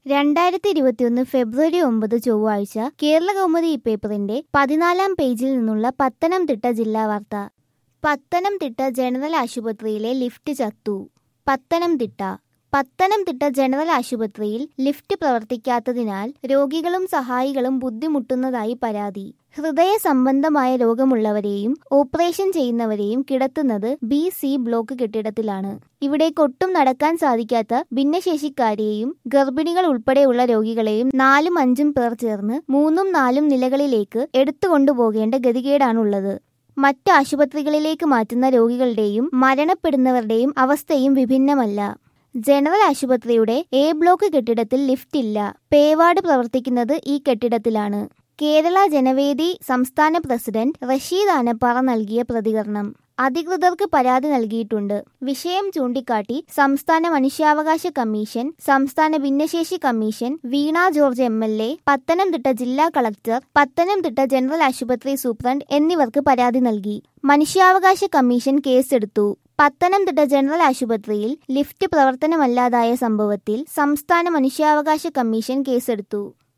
രണ്ടായിരത്തി ഇരുപത്തിയൊന്ന് ഫെബ്രുവരി ഒമ്പത് ചൊവ്വാഴ്ച കേരള കൗമുദി ഈ പേപ്പറിന്റെ പതിനാലാം പേജിൽ നിന്നുള്ള പത്തനംതിട്ട ജില്ലാ വാർത്ത പത്തനംതിട്ട ജനറൽ ആശുപത്രിയിലെ ലിഫ്റ്റ് ചത്തു പത്തനംതിട്ട പത്തനംതിട്ട ജനറൽ ആശുപത്രിയിൽ ലിഫ്റ്റ് പ്രവർത്തിക്കാത്തതിനാൽ രോഗികളും സഹായികളും ബുദ്ധിമുട്ടുന്നതായി പരാതി ഹൃദയ സംബന്ധമായ രോഗമുള്ളവരെയും ഓപ്പറേഷൻ ചെയ്യുന്നവരെയും കിടത്തുന്നത് ബി സി ബ്ലോക്ക് കെട്ടിടത്തിലാണ് ഇവിടേക്ക് ഒട്ടും നടക്കാൻ സാധിക്കാത്ത ഭിന്നശേഷിക്കാരെയും ഗർഭിണികൾ ഉൾപ്പെടെയുള്ള രോഗികളെയും നാലും അഞ്ചും പേർ ചേർന്ന് മൂന്നും നാലും നിലകളിലേക്ക് എടുത്തുകൊണ്ടുപോകേണ്ട ഗതികേടാണുള്ളത് മറ്റ് ആശുപത്രികളിലേക്ക് മാറ്റുന്ന രോഗികളുടെയും മരണപ്പെടുന്നവരുടെയും അവസ്ഥയും വിഭിന്നമല്ല ജനറൽ ആശുപത്രിയുടെ എ ബ്ലോക്ക് കെട്ടിടത്തിൽ ലിഫ്റ്റ് ഇല്ല പേവാർഡ് പ്രവർത്തിക്കുന്നത് ഈ കെട്ടിടത്തിലാണ് കേരള ജനവേദി സംസ്ഥാന പ്രസിഡന്റ് റഷീദ് ആനപ്പാറ നൽകിയ പ്രതികരണം അധികൃതർക്ക് പരാതി നൽകിയിട്ടുണ്ട് വിഷയം ചൂണ്ടിക്കാട്ടി സംസ്ഥാന മനുഷ്യാവകാശ കമ്മീഷൻ സംസ്ഥാന ഭിന്നശേഷി commission Veena George M L A Pathanamthitta ജില്ലാ കളക്ടർ പത്തനംതിട്ട ജനറൽ ആശുപത്രി സൂപ്രണ്ട് എന്നിവർക്ക് പരാതി നൽകി മനുഷ്യാവകാശ കമ്മീഷൻ കേസെടുത്തു പത്തനംതിട്ട ജനറൽ ആശുപത്രിയിൽ ലിഫ്റ്റ് പ്രവർത്തനമല്ലാതായ സംഭവത്തിൽ സംസ്ഥാന മനുഷ്യാവകാശ കമ്മീഷൻ കേസെടുത്തു